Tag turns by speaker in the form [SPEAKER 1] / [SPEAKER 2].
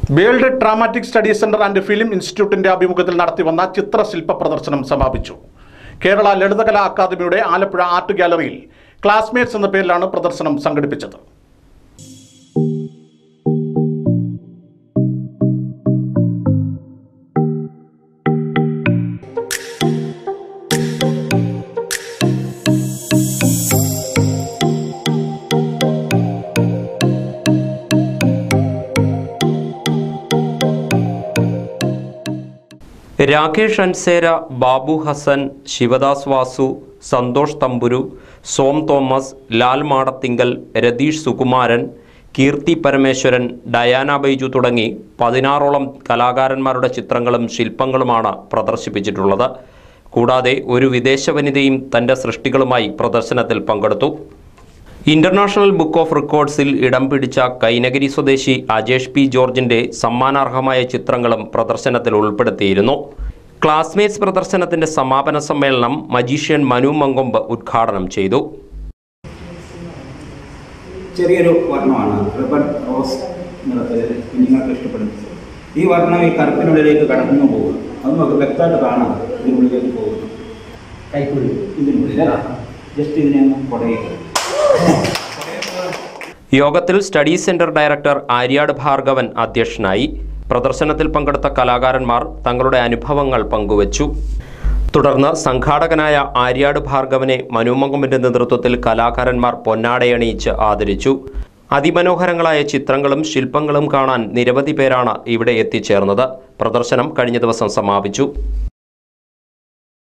[SPEAKER 1] world dramatic study centre and film ഇൻസ്റ്റിറ്റ്യൂട്ടിന്റെ ആഭിമുഖ്യത്തിൽ നടത്തിവന്ന ചിത്രശില്പ പ്രദർശനം സമാപിച്ചു കേരള ലളിതകലാ അക്കാദമിയുടെ ആലപ്പുഴ ആർട്ട് ഗാലറിയിൽ ക്ലാസ്മേറ്റ്സ് എന്ന പേരിലാണ് പ്രദർശനം സംഘടിപ്പിച്ചത്
[SPEAKER 2] രാകേഷ് അൻസേര ബാബു ഹസൻ ശിവദാസ് വാസു സന്തോഷ് തമ്പുരു സോം തോമസ് ലാൽ മാടത്തിങ്കൽ രതീഷ് സുകുമാരൻ കീർത്തി പരമേശ്വരൻ ഡയാന ബൈജു തുടങ്ങി പതിനാറോളം കലാകാരന്മാരുടെ ചിത്രങ്ങളും ശില്പങ്ങളുമാണ് പ്രദർശിപ്പിച്ചിട്ടുള്ളത് കൂടാതെ ഒരു വിദേശ വനിതയും തൻ്റെ സൃഷ്ടികളുമായി പ്രദർശനത്തിൽ പങ്കെടുത്തു ഇന്റർനാഷണൽ ബുക്ക് ഓഫ് റെക്കോർഡ്സിൽ ഇടം പിടിച്ച കൈനഗരി സ്വദേശി അജേഷ് പി ജോർജിന്റെ സമ്മാനാർഹമായ ചിത്രങ്ങളും പ്രദർശനത്തിൽ ഉൾപ്പെടുത്തിയിരുന്നു ക്ലാസ്മേറ്റ്സ് പ്രദർശനത്തിന്റെ സമാപന സമ്മേളനം മജീഷ്യൻ മനു മങ്കൊമ്പ് ഉദ്ഘാടനം ചെയ്തു
[SPEAKER 3] ചെറിയൊരു വർണ്ണമാണ് റിബൺ റോസ് നിറത്തിൽ കുഞ്ഞുങ്ങൾക്ക് ഇഷ്ടപ്പെടുന്നത് ഈ വർണ്ണം ഈ കറുപ്പിനുള്ളിലേക്ക് കടന്നു പോകും അത് നമുക്ക് വ്യക്തമായിട്ട് കാണാം ഇതിനുള്ളിലേക്ക് പോകുന്നു കൈക്കുള്ളി ഇതിനുള്ളിൽ ജസ്റ്റ് ഇതിനെ ഒന്ന് കുടയുക
[SPEAKER 2] യോഗത്തിൽ study centre director Aryad Bhargavan അധ്യക്ഷനായി പ്രദർശനത്തിൽ പങ്കെടുത്ത കലാകാരന്മാർ തങ്ങളുടെ അനുഭവങ്ങൾ പങ്കുവച്ചു തുടർന്ന് സംഘാടകനായ ആര്യാട് ഭാർഗവനെ മനുമങ്കുമിന്റെ നേതൃത്വത്തിൽ കലാകാരന്മാർ പൊന്നാടയണിയിച്ച് ആദരിച്ചു അതിമനോഹരങ്ങളായ ചിത്രങ്ങളും ശില്പങ്ങളും കാണാൻ നിരവധി പേരാണ് ഇവിടെ എത്തിച്ചേർന്നത് പ്രദർശനം കഴിഞ്ഞ ദിവസം സമാപിച്ചു